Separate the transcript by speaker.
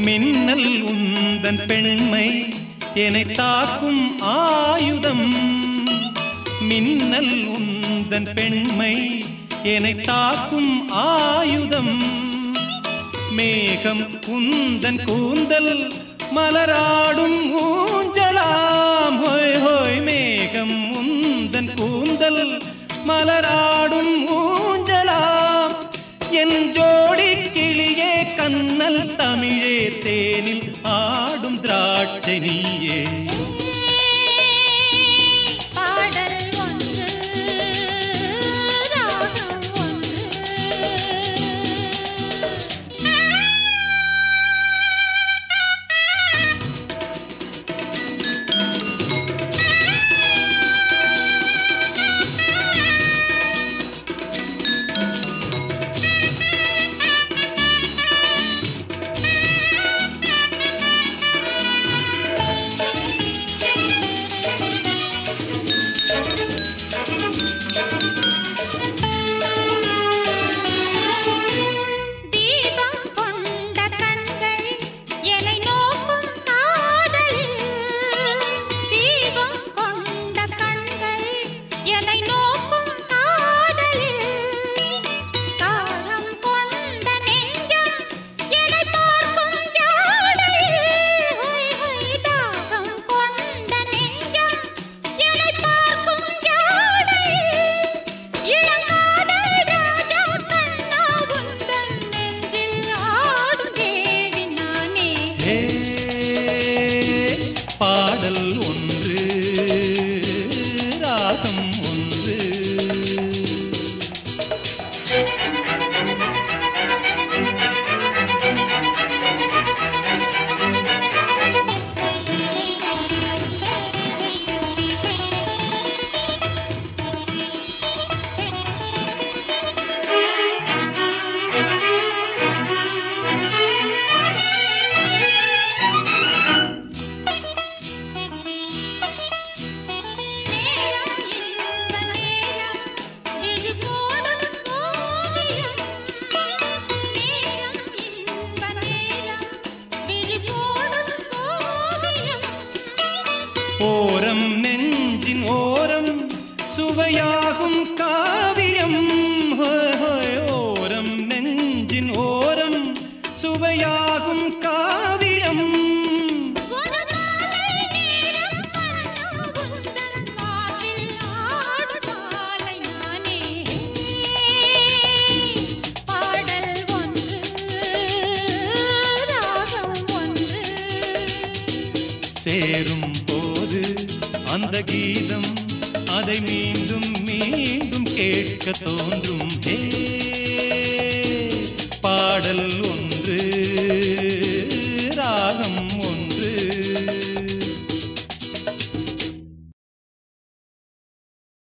Speaker 1: மின்னல் உந்தன் பெண்மை என்னை தாக்கும் ஆயுதம் மின்னல் உந்தன் பெண்மை என்னை தாக்கும் ஆயுதம் மேகம் உந்தன் கூந்தல் மலராடும் ஊஞ்சலாம் ஹோய் ஹோய் மேகம் உந்தன் கூந்தல் மலராடும் ஊஞ்சலாம் என் ஜோடி கிளியே கண்ணல் தமிழே தேனில் ஆடும் திராட்சை நீயே
Speaker 2: பாடல் ஒன்று ராகம் ஒன்று தீபம் கொண்ட கண்கள் என்னை நோக்கும் காதலில் தீபம் கொண்ட கண்கள் என்னை நோக்கும் காதலில் தாகம் கொண்ட நெஞ்சம் என்னை பார்க்கும் ஜாடையில் ஹொய் ஹொய் தாகம் கொண்ட நெஞ்சம் என்னை பார்க்கும் ஜாடையில் இளங்காதல் ராஜா கண்ணா உந்தன் நெஞ்சில் ஆடும் தேவி நானே
Speaker 1: ஏ, பாடல் ஒன்று ராகம் ஒன்று
Speaker 2: நேரம் இன்ப நேரம் விழிபோடும் ஓவியம் நேரம் இன்ப நேரம் விழிபோடும் ஓவியம்
Speaker 1: ஓரம் நெஞ்சின் ஓரம் சுவையாகும் காவியம் ஹோய் ஹோய் ஓரம் நெஞ்சின் ஓரம் சுவையாகும் காவியம்
Speaker 2: ஒரு மாலை நேரம் கண்ணா உந்தன் மார்பில் ஆடும் மாலை நானே பாடல் ஒன்று ராகம் ஒன்று
Speaker 1: சேரும் போது அந்த கீதம் அதை மீண்டும் மீண்டும் கேட்க தோன்றும் ஹே